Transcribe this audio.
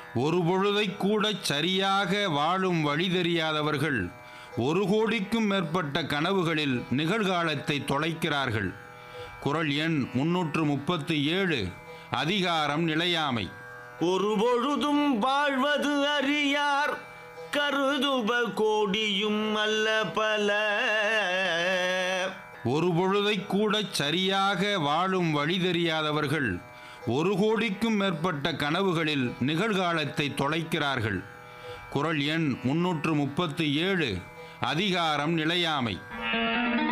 ஒரு பொழுதைக் கூடச் சரியாக வாழும் வழி தெரியாதவர்கள் ஒரு கோடிக்கும் மேற்பட்ட கனவுகளில் நிகழ்காலத்தை தொலைக்கிறார்கள் குறள் எண் முன்னூற்று முப்பத்தி ஏழு அதிகாரம் நிலையாமை ஒரு பொழுதும் வாழ்வது அறியார் கருதுப கோடியும் அல்ல பல ஒரு பொழுதைக் கூடச் சரியாக வாழும் வழி தெரியாதவர்கள் ஒரு கோடிக்கும் மேற்பட்ட கனவுகளில் நிகழ்காலத்தை தொலைக்கிறார்கள் குறள் எண் முன்னூற்று முப்பத்தி ஏழு அதிகாரம் நிலையாமை